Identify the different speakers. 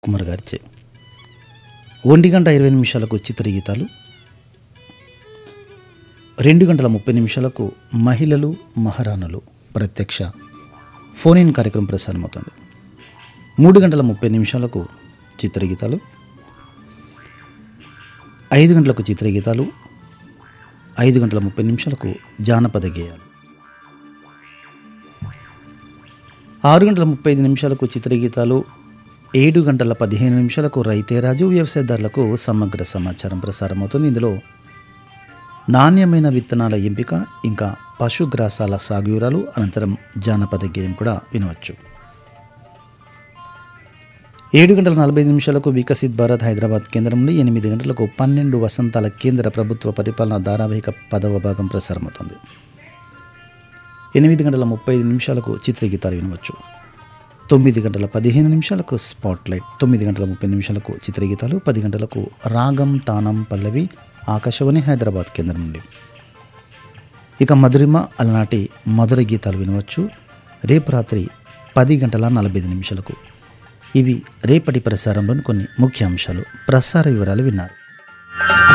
Speaker 1: కుమార్ గారిచే ఒంటి గంట ఇరవై నిమిషాలకు చిత్రగీతాలు రెండు గంటల ముప్పై నిమిషాలకు మహిళలు మహారాణులు ప్రత్యక్ష ఫోన్ ఇన్ కార్యక్రమం ప్రసారమవుతుంది మూడు గంటల ముప్పై నిమిషాలకు చిత్రగీతాలు ఐదు గంటలకు చిత్రగీతాలు ఐదు గంటల ముప్పై నిమిషాలకు జానపద గేయాలు ఆరు గంటల ముప్పై ఐదు నిమిషాలకు చిత్రగీతాలు ఏడు గంటల పదిహేను నిమిషాలకు రైతేరాజు వ్యవసాయదారులకు సమగ్ర సమాచారం ప్రసారమవుతుంది ఇందులో నాణ్యమైన విత్తనాల ఎంపిక ఇంకా పశుగ్రాసాల సాగు వివరాలు అనంతరం జానపద గేయం కూడా వినవచ్చు ఏడు గంటల నలభై ఐదు నిమిషాలకు వికసిత్ భారత్ హైదరాబాద్ కేంద్రం నుండి ఎనిమిది గంటలకు పన్నెండు వసంతాల కేంద్ర ప్రభుత్వ పరిపాలన ధారావాహిక పదవ భాగం ప్రసారమవుతుంది ఎనిమిది గంటల ముప్పై ఐదు నిమిషాలకు చిత్రగీతాలు వినవచ్చు తొమ్మిది గంటల పదిహేను నిమిషాలకు స్పాట్ లైట్ తొమ్మిది గంటల ముప్పై నిమిషాలకు చిత్రగీతాలు పది గంటలకు రాగం తానం పల్లవి ఆకాశవాణి హైదరాబాద్ కేంద్రం నుండి ఇక మధురిమ అలనాటి మధుర గీతాలు వినవచ్చు రేపు రాత్రి పది గంటల నలభై ఐదు నిమిషాలకు ఇవి రేపటి ప్రసారంలోని కొన్ని ముఖ్య అంశాలు ప్రసార వివరాలు విన్నారు